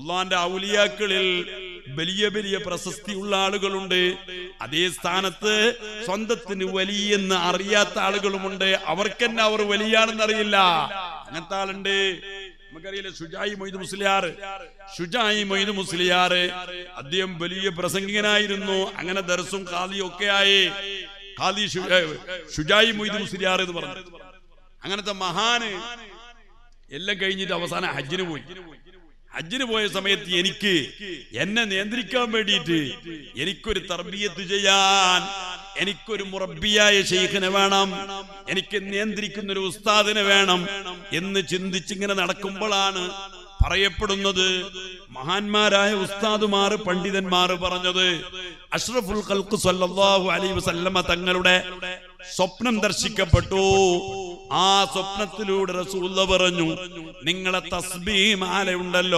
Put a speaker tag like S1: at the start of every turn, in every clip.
S1: അള്ളാന്റെ ഔലിയാക്കളിൽ വലിയ വലിയ പ്രശസ്തിയുള്ള ആളുകളുണ്ട് അതേ സ്ഥാനത്ത് സ്വന്തത്തിന് വലിയെന്ന് അറിയാത്ത ആളുകളുമുണ്ട് അവർക്കെന്നെ അവർ വലിയാണെന്ന് അറിയില്ല അങ്ങനത്തെ ആളുണ്ട് നമുക്കറിയില്ല ഷുജായി മൊയ്ത് മുസ്ലിയാർ ഷുജായി മൊയ്ത് മുസ്ലിയാർ അദ്ദേഹം വലിയ പ്രസംഗികനായിരുന്നു അങ്ങനെ ദർസും ഖാദിയും ഒക്കെ ആയി ഖാദി ഷു- ഏ, ഷുജായി മൊയ്ത് മുസ്ലിയാർ എന്ന് പറഞ്ഞു അങ്ങനത്തെ മഹാന് എല്ലാം കഴിഞ്ഞിട്ട് അവസാനം ഹജ്ജിന് പോയി ഹജ്ജിന് പോയ സമയത്ത് എനിക്ക് എന്നെ നിയന്ത്രിക്കാൻ വേണ്ടിയിട്ട് എനിക്കൊരു തർബീയത്ത് ചെയ്യാൻ എനിക്കൊരു മുറബിയായ ഷെയ്ഖിനെ വേണം എനിക്ക് നിയന്ത്രിക്കുന്ന ഒരു ഉസ്താദിനെ വേണം എന്ന് ചിന്തിച്ചിങ്ങനെ നടക്കുമ്പോഴാണ് പറയപ്പെടുന്നത് മഹാന്മാരായ ഉസ്താദുമാർ പണ്ഡിതന്മാർ പറഞ്ഞത് അഷ്റഫുൽ ഖൽഖ് സല്ലല്ലാഹു അലൈഹി വസല്ലമ തങ്ങളുടെ സ്വപ്നം ദർശിക്കപ്പെട്ടു ആ സ്വപ്നത്തിലൂടെ റസൂല്ല പറഞ്ഞു നിങ്ങളെ തസ്ബീ മാല ഉണ്ടല്ലോ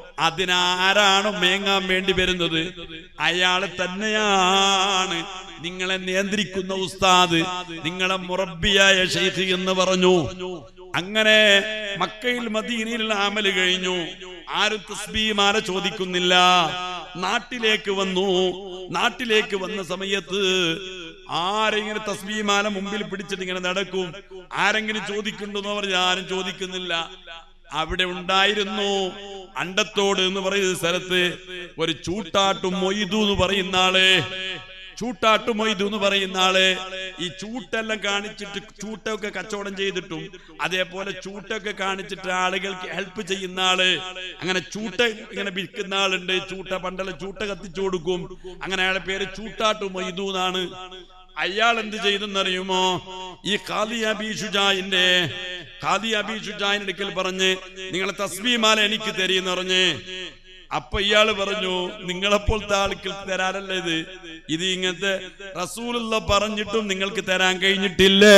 S1: അതിനാരാണോ മേങ്ങാൻ വേണ്ടി വരുന്നത് അയാൾ തന്നെയാണ് നിങ്ങളെ നിയന്ത്രിക്കുന്ന ഉസ്താദ് നിങ്ങളെ മുറബിയായ ഷെയ്ഖ് എന്ന് പറഞ്ഞു അങ്ങനെ മക്കയിൽ മദീനയിലുള്ള അമല് കഴിഞ്ഞു ആരും തസ്ബീമാല ചോദിക്കുന്നില്ല നാട്ടിലേക്ക് വന്നു നാട്ടിലേക്ക് വന്ന സമയത്ത് ആരെങ്കിലും തസ്ബീമാല മുമ്പിൽ പിടിച്ചിട്ട് ഇങ്ങനെ നടക്കും ആരെങ്കിലും ചോദിക്കുന്നുണ്ടെന്ന് പറഞ്ഞ് ആരും ചോദിക്കുന്നില്ല അവിടെ ഉണ്ടായിരുന്നു അണ്ടത്തോട് എന്ന് പറയുന്ന സ്ഥലത്ത് ഒരു ചൂട്ടാട്ടും മൊയ്തു എന്ന് പറയുന്ന ആള് ചൂട്ടാട്ടു മൊയ്തു എന്ന് പറയുന്ന ആള് ഈ ചൂട്ടെല്ലാം കാണിച്ചിട്ട് ചൂട്ടൊക്കെ കച്ചവടം ചെയ്തിട്ടും അതേപോലെ ചൂട്ടൊക്കെ കാണിച്ചിട്ട് ആളുകൾക്ക് ഹെൽപ്പ് ചെയ്യുന്ന ആള് അങ്ങനെ ചൂട്ട ഇങ്ങനെ വിൽക്കുന്ന ആളുണ്ട് ചൂട്ട പണ്ടെല്ലാം ചൂട്ട കത്തിച്ചു കൊടുക്കും അങ്ങനെ അയാളെ പേര് ചൂട്ടാട്ടു മൊയ്തു എന്നാണ് അയാൾ എന്ത് ചെയ്തെന്നറിയുമോ ഈ ഖാദി അബി ഷുജായിന്റെ ഖാദി അബി ഷുജായിന്റെ അടുക്കൽ പറഞ്ഞ് നിങ്ങളെ തസ്ബീമാല എനിക്ക് തരീന്ന് പറഞ്ഞ് അപ്പൊ ഇയാള് പറഞ്ഞു നിങ്ങളെപ്പോലത്തെ ആൾക്ക് തരാനല്ല ഇത് ഇത് ഇങ്ങനത്തെ റസൂലുള്ള പറഞ്ഞിട്ടും നിങ്ങൾക്ക് തരാൻ കഴിഞ്ഞിട്ടില്ലേ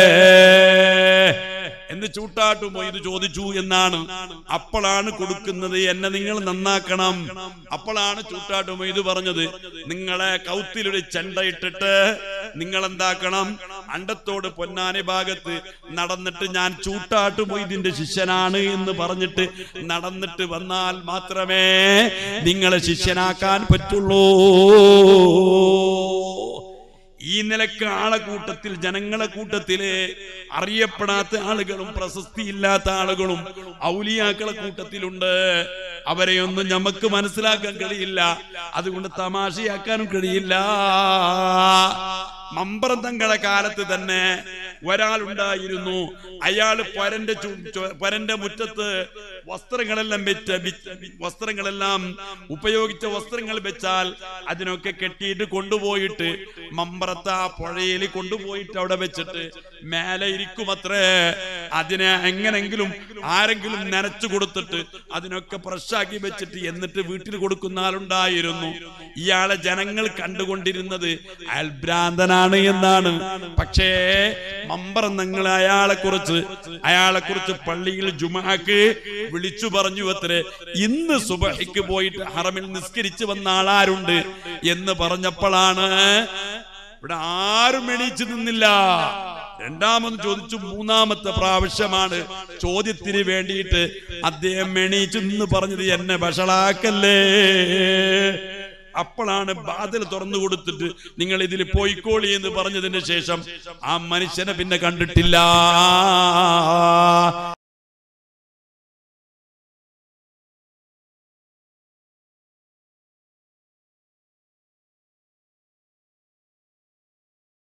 S1: എന്ന് ചൂട്ടാട്ടുമോ ഇത് ചോദിച്ചു എന്നാണ് അപ്പോഴാണ് കൊടുക്കുന്നത് എന്നെ നിങ്ങൾ നന്നാക്കണം അപ്പോഴാണ് ചൂട്ടാട്ടുമോ ഇത് പറഞ്ഞത് നിങ്ങളെ കൗത്തിലൊരു ചെണ്ട ഇട്ടിട്ട് നിങ്ങൾ എന്താക്കണം അണ്ടത്തോട് പൊന്നാനി ഭാഗത്ത് നടന്നിട്ട് ഞാൻ ചൂട്ടാട്ടു മൊയ്തിന്റെ ശിഷ്യനാണ് എന്ന് പറഞ്ഞിട്ട് നടന്നിട്ട് വന്നാൽ മാത്രമേ നിങ്ങളെ ശിഷ്യനാക്കാൻ പറ്റുള്ളൂ ഈ നിലക്ക് ആളെ കൂട്ടത്തിൽ ജനങ്ങളെ കൂട്ടത്തില് അറിയപ്പെടാത്ത ആളുകളും പ്രശസ്തിയില്ലാത്ത ആളുകളും ഔലിയാക്കളെ കൂട്ടത്തിലുണ്ട് അവരെയൊന്നും നമുക്ക് മനസ്സിലാക്കാൻ കഴിയില്ല അതുകൊണ്ട് തമാശയാക്കാനും കഴിയില്ല മമ്പറം തങ്ങളെ കാലത്ത് തന്നെ ഒരാളുണ്ടായിരുന്നു അയാള് പരന്റെ ചു- ചു- പരന്റെ മുറ്റത്ത് വസ്ത്രങ്ങളെല്ലാം വെച്ച് വിറ്റ് വസ്ത്രങ്ങളെല്ലാം ഉപയോഗിച്ച വസ്ത്രങ്ങൾ വെച്ചാൽ അതിനൊക്കെ കെട്ടിയിട്ട് കൊണ്ടുപോയിട്ട് മമ്പറത്ത് ആ പുഴയിൽ കൊണ്ടുപോയിട്ട് അവിടെ വെച്ചിട്ട് മേലെ ഇരിക്കുമത്രേ അതിനെ എങ്ങനെങ്കിലും ആരെങ്കിലും നനച്ചു കൊടുത്തിട്ട് അതിനൊക്കെ ഫ്രഷാക്കി വെച്ചിട്ട് എന്നിട്ട് വീട്ടിൽ കൊടുക്കുന്ന ആളുണ്ടായിരുന്നു ഇയാളെ ജനങ്ങൾ കണ്ടുകൊണ്ടിരുന്നത് അൽഭ്രാന്തനാണ് എന്നാണ് പക്ഷേ മമ്പറം നിങ്ങൾ അയാളെ കുറിച്ച് അയാളെ കുറിച്ച് പള്ളിയിൽ ജുമാക്ക് വിളിച്ചു പറഞ്ഞു അത്രേ ഇന്ന് സുബഹിക്ക് പോയിട്ട് ഹറമിൽ നിസ്കരിച്ചു വന്ന ആളാരുണ്ട് എന്ന് പറഞ്ഞപ്പോഴാണ് ഇവിടെ ആരും എണീച്ചു നിന്നില്ല രണ്ടാമത് ചോദിച്ചു മൂന്നാമത്തെ പ്രാവശ്യമാണ് ചോദ്യത്തിന് വേണ്ടിയിട്ട് അദ്ദേഹം എണീച്ചു നിന്ന് പറഞ്ഞത് എന്നെ വഷളാക്കല്ലേ അപ്പോഴാണ് ബാധൽ തുറന്നു കൊടുത്തിട്ട് നിങ്ങൾ ഇതിൽ പോയിക്കോളി എന്ന് പറഞ്ഞതിന് ശേഷം ആ മനുഷ്യനെ പിന്നെ കണ്ടിട്ടില്ല